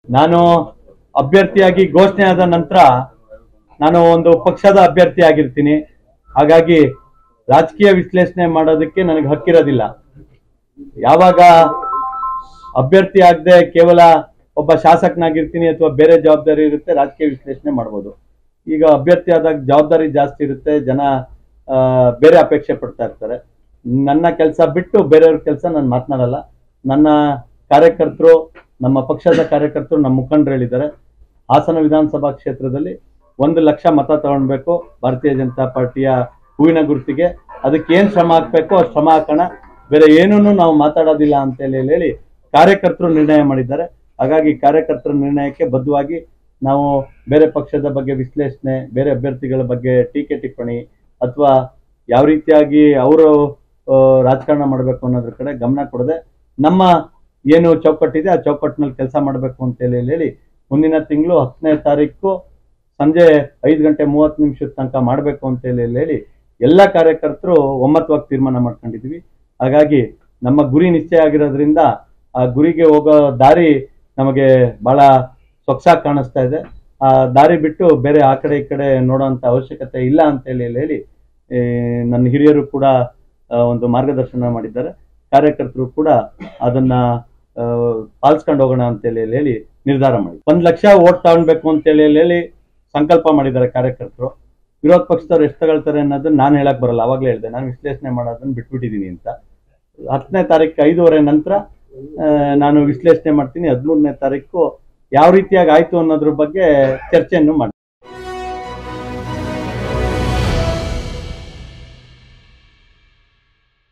ನಾನು ಅಭ್ಯರ್ಥಿಯಾಗಿ ಘೋಷಣೆ ಆದ ನಂತರ ನಾನು ಒಂದು ಪಕ್ಷದ ಅಭ್ಯರ್ಥಿ ಆಗಿರ್ತೀನಿ ಹಾಗಾಗಿ ರಾಜಕೀಯ ವಿಶ್ಲೇಷಣೆ ಮಾಡೋದಕ್ಕೆ ನನಗೆ ಹಕ್ಕಿರೋದಿಲ್ಲ ಯಾವಾಗ ಅಭ್ಯರ್ಥಿ ಆಗದೆ ಕೇವಲ ಒಬ್ಬ ಶಾಸಕನಾಗಿರ್ತೀನಿ ಅಥವಾ ಬೇರೆ ಜವಾಬ್ದಾರಿ ಇರುತ್ತೆ ರಾಜಕೀಯ ವಿಶ್ಲೇಷಣೆ ಮಾಡ್ಬೋದು ಈಗ ಅಭ್ಯರ್ಥಿ ಆದಾಗ ಜವಾಬ್ದಾರಿ ಜಾಸ್ತಿ ಇರುತ್ತೆ ಜನ ಆ, ಬೇರೆ ಅಪೇಕ್ಷೆ ಪಡ್ತಾ ಇರ್ತಾರೆ ನನ್ನ ಕೆಲಸ ಬಿಟ್ಟು ಬೇರೆಯವ್ರ ಕೆಲಸ ನಾನು ಮಾತನಾಡಲ್ಲ ನನ್ನ ಕಾರ್ಯಕರ್ತರು ನಮ್ಮ ಪಕ್ಷದ ಕಾರ್ಯಕರ್ತರು ನಮ್ಮ ಮುಖಂಡರು ಹೇಳಿದ್ದಾರೆ ಹಾಸನ ವಿಧಾನಸಭಾ ಕ್ಷೇತ್ರದಲ್ಲಿ ಒಂದು ಲಕ್ಷ ಮತ ತಗೊಳ್ಬೇಕು ಭಾರತೀಯ ಜನತಾ ಪಾರ್ಟಿಯ ಹೂವಿನ ಗುರುತಿಗೆ ಅದಕ್ಕೆ ಏನ್ ಶ್ರಮ ಹಾಕ್ಬೇಕು ಅಷ್ಟು ಶ್ರಮ ಹಾಕೋಣ ಬೇರೆ ಏನೂ ನಾವು ಮಾತಾಡೋದಿಲ್ಲ ಅಂತ ಹೇಳಿ ಹೇಳಿ ಕಾರ್ಯಕರ್ತರು ನಿರ್ಣಯ ಮಾಡಿದ್ದಾರೆ ಹಾಗಾಗಿ ಕಾರ್ಯಕರ್ತರ ನಿರ್ಣಯಕ್ಕೆ ಬದ್ಧವಾಗಿ ನಾವು ಬೇರೆ ಪಕ್ಷದ ಬಗ್ಗೆ ವಿಶ್ಲೇಷಣೆ ಬೇರೆ ಅಭ್ಯರ್ಥಿಗಳ ಬಗ್ಗೆ ಟೀಕೆ ಟಿಪ್ಪಣಿ ಅಥವಾ ಯಾವ ರೀತಿಯಾಗಿ ಅವರು ರಾಜಕಾರಣ ಮಾಡಬೇಕು ಅನ್ನೋದ್ರ ಕಡೆ ಗಮನ ಕೊಡದೆ ನಮ್ಮ ಏನು ಚೌಕಟ್ಟಿದೆ ಆ ಚೌಕಟ್ಟಿನಲ್ಲಿ ಕೆಲಸ ಮಾಡಬೇಕು ಅಂತ ಹೇಳಿ ಹೇಳಿ ಮುಂದಿನ ತಿಂಗಳು ಹತ್ತನೇ ತಾರೀಕು ಸಂಜೆ ಐದು ಗಂಟೆ ಮೂವತ್ತು ನಿಮಿಷದ ತನಕ ಮಾಡಬೇಕು ಅಂತ ಹೇಳಿ ಹೇಳಿ ಎಲ್ಲ ಕಾರ್ಯಕರ್ತರು ಒಮ್ಮತವಾಗಿ ತೀರ್ಮಾನ ಮಾಡ್ಕೊಂಡಿದ್ವಿ ಹಾಗಾಗಿ ನಮ್ಮ ಗುರಿ ನಿಶ್ಚಯ ಆಗಿರೋದ್ರಿಂದ ಆ ಗುರಿಗೆ ಹೋಗೋ ದಾರಿ ನಮಗೆ ಬಹಳ ಸೊಗಸಾಗಿ ಕಾಣಿಸ್ತಾ ಇದೆ ಆ ದಾರಿ ಬಿಟ್ಟು ಬೇರೆ ಆ ಕಡೆ ಈ ಕಡೆ ನೋಡೋಂಥ ಅವಶ್ಯಕತೆ ಇಲ್ಲ ಅಂತ ಹೇಳಿ ಹೇಳಿ ಈ, ನನ್ನ ಹಿರಿಯರು ಕೂಡ ಆ, ಒಂದು ಮಾರ್ಗದರ್ಶನ ಮಾಡಿದ್ದಾರೆ ಕಾರ್ಯಕರ್ತರು ಕೂಡ ಅದನ್ನ ಆ, ಪಾಲಿಸ್ಕೊಂಡು ಹೋಗೋಣ ಅಂತ ಹೇಳಿ ಹೇಳಿ ನಿರ್ಧಾರ ಮಾಡಿ ಒಂದ್ ಲಕ್ಷ ಓಟ್ ತಗೊಳ್ಬೇಕು ಅಂತ ಹೇಳಿ ಹೇಳಿ ಸಂಕಲ್ಪ ಮಾಡಿದ್ದಾರೆ ಕಾರ್ಯಕರ್ತರು ವಿರೋಧ ಪಕ್ಷದವ್ರು ಎಷ್ಟು ತಗೊಳ್ತಾರೆ ಅನ್ನೋದನ್ನ ನಾನು ಹೇಳಕ್ ಬರಲ್ಲ ಅವಾಗಲೇ ಹೇಳಿದೆ ನಾನು ವಿಶ್ಲೇಷಣೆ ಮಾಡೋದನ್ನ ಬಿಟ್ಬಿಟ್ಟಿದ್ದೀನಿ ಅಂತ ಹತ್ತನೇ ತಾರೀಕು ಐದೂವರೆ ನಂತರ ಆ, ನಾನು ವಿಶ್ಲೇಷಣೆ ಮಾಡ್ತೀನಿ ಹದಿಮೂರನೇ ತಾರೀಕು ಯಾವ ರೀತಿಯಾಗಿ ಆಯ್ತು ಅನ್ನೋದ್ರ ಬಗ್ಗೆ ಚರ್ಚೆಯನ್ನು ಮಾಡ್ತೀನಿ